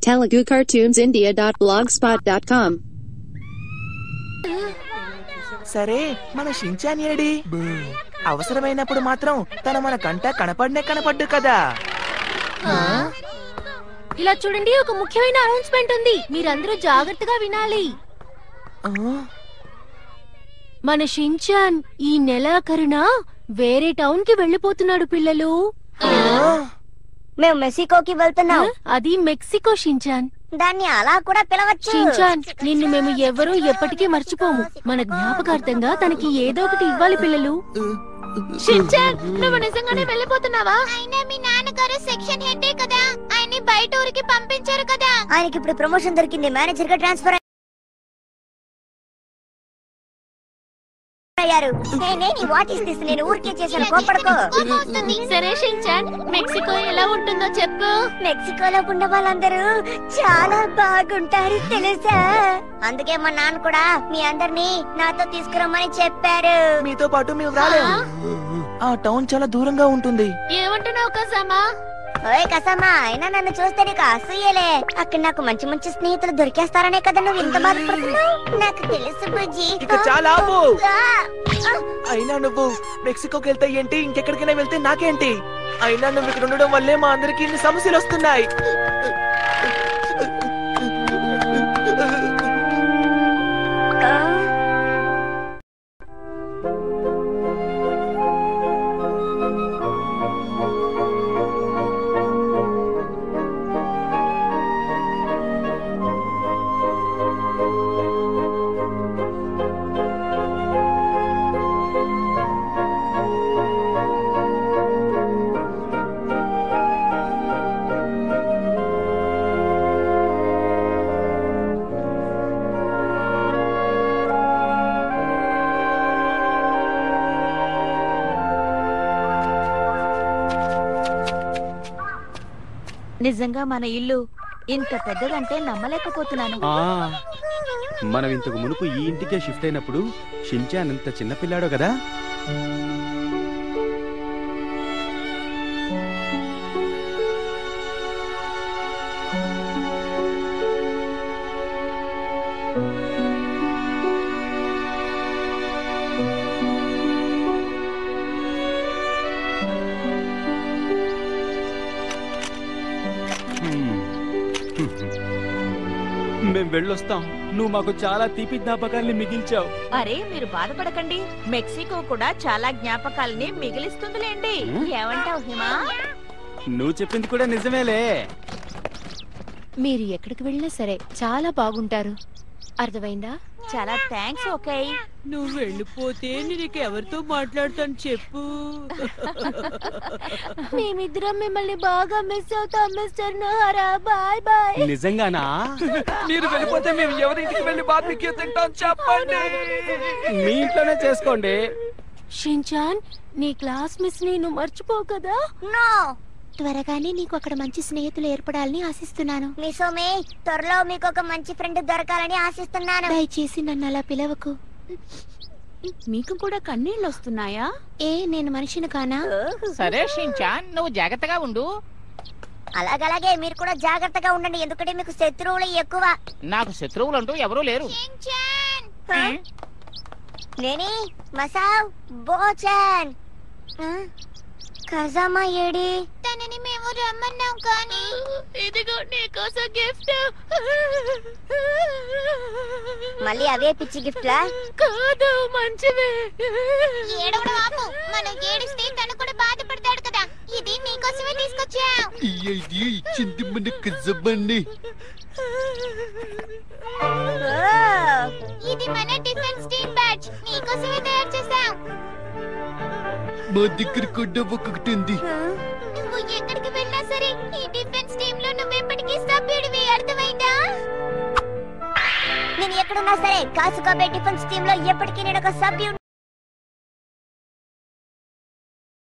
telugucartoonsindia.blogspot.com. సరే మన Shinchan AD అవసరమైనప్పుడు మాత్రం తన మన కంట కనపడనే కనపడ్డు కదా ఇలా చూడండి ఒక ముఖ్యమైన అనౌన్స్మెంట్ ఉంది మీరందరూ జాగ్రత్తగా వినాలి ఆ, మన షించాన్ ఈ నెలాఖరున వేరే టౌన్ కి వెళ్ళిపోతున్నాడు పిల్లలు మేము మెక్సికోకి వెళ్తున్నాం అది మెక్సికో షించాన్ దాన్ని అలా కూడా పిలవచ్చు షించాన్ నిన్ను మేము ఎవరూ ఎప్పటికీ మర్చిపోము మన జ్ఞాపకార్థంగా తనకి ఏదో ఒకటి ఇవ్వాలి పిల్లలు షించాన్ నువ్వు నిజంగానే వెళ్ళిపోతున్నావా అయినా మీ నాన్నగారు సెక్షన్ హెడ్ కదా ఆయన్ని బయట ఊరికి పంపించారు కదా ఆయనకి ఇప్పుడు ప్రమోషన్ దొరికింది మేనేజర్ గా ట్రాన్స్ఫర్ అయ్యారు నేనే నీ వాట్ ఇస్ దిస్ నేను ఊరికే చేశాను కోపడకో కోపం వస్తుంది. సరే షించాన్ మెక్సికో ఎలా ఉంటుందో చెప్పు మెక్సికోలో ఉన్న వాళ్ళందరూ చాలా బాగుంటారు తెలుసా అందుకే మా నాన్న కూడా మీ అందరినీ నాతో తీసుకురమ్మని చెప్పారు మీతో పాటు మేము రాలేము ఆ టౌన్ చాలా దూరంగా ఉంటుంది ఏమంటున్నావు కసామా ఓయ్ కసమ్మా అయినా నన్ను చూస్తే నీకు అసూయలే అక్కడ నాకు మంచి మంచి స్నేహితులు దొరికేస్తారనే కదా నువ్వు ఇంత బాధపడుతున్నావు నాకు తెలుసు బుజ్జి ఇక చాలా ఆపు ఆ, ఆ, అయినా నువ్వు మెక్సికోకి వెళ్తే ఏంటి ఇంకెక్కడికైనా వెళ్తే నాకేంటి అయినా నువ్వు ఇక్కడ ఉండడం వల్లే మా అందరికి ఇన్ని సమస్యలు వస్తున్నాయి ఆ. నిజంగా మన ఇల్లు ఇంత పెద్దదంటే నమ్మలేకపోతున్నాను ఆ, మనం ఇంతకు మునుపు ఈ ఇంటికే షిఫ్ట్ అయినప్పుడు షించాన్ ఇంత చిన్నపిల్లాడో కదా హ్మ్. మేం వెళ్ళొస్తాం నువ్వు మాకు చాలా తీపి జ్ఞాపకాల్ని మిగిల్చావు అరే మీరు బాధపడకండి మెక్సికో కూడా చాలా జ్ఞాపకాలని మిగిలిస్తుందిలేండి హ్మ్? ఏమంటావు హిమా నువ్వు చెప్పింది కూడా నిజమేలే మీరు ఎక్కడికి వెళ్ళినా సరే చాలా బాగుంటారు అర్థమైందా చాలా థ్యాంక్స్ ఓకే నువ్వు వెళ్ళిపోతే నీకు ఎవరితో మాట్లాడతాను చెప్పు మేమిద్దరం మిమ్మల్ని బాగా మిస్ అవుతాం మిస్టర్ నోహరా బాయ్ బాయ్ నిజంగానా మీరు వెళ్ళిపోతే మేము ఎవరింటికి వెళ్ళి బార్బిక్యూ తింటాం చెప్పండి మీ ఇంట్లోనే చేసుకోండి షించాన్ నీ క్లాస్ మిస్ ని నువ్వు మర్చిపోవు కదా నో త్వరగానే నీకు అక్కడ మంచి స్నేహితులు ఏర్పడాలని ఆశిస్తున్నాను మీ సోమి త్వరలో మీకు ఒక మంచి ఫ్రెండ్ దొరకాలని ఆశిస్తున్నాను దయచేసి నన్ను అలా పిలవకు మీకు కూడా కన్నీళ్ళు వస్తున్నాయా ఏ నేను మనిషిని కానా సరే షించాన్ నువ్వు జాగ్రత్తగా ఉండు అలాగలాగే మీరు కూడా జాగ్రత్తగా ఉండండి ఎందుకంటే మీకు శత్రువులు ఎక్కువ నాకు శత్రువులంటూ ఎవరూ లేరు హ? నేని మసావ్ బోచన్ ఆ? కజామా ఏడి తనని మేము రమ్మన్నాం కానీ ఇదిగో నీకోసం గిఫ్ట్ మళ్ళీ అవే పిచ్చి గిఫ్ట్లా కాదు మంచివే ఏడవడం ఆపు మనం ఏడిస్తే తను కూడా బాధపడతాడు కదా ఇది నీకోసమే తీసుకొచ్చాం ఈ ఐడియా ఇచ్చింది మన కజబండి ఓ! ఇది మన డిఫెన్స్ టీమ్ బ్యాచ్ నీకోసమే తయారు చేసాం మా దగ్గర కూడా ఒకటి ఉంది నువ్వు ఎక్కడికి వెళ్ళినా సరే ఈ డిఫెన్స్ టీమ్ లో నువ్వు ఎప్పటికీ సభ్యుడివి అర్థమైందా నేను ఎక్కడున్నా సరే కాసుకోబే డిఫెన్స్ టీమ్ లో ఎప్పటికీ నేను ఒక సభ్యుడు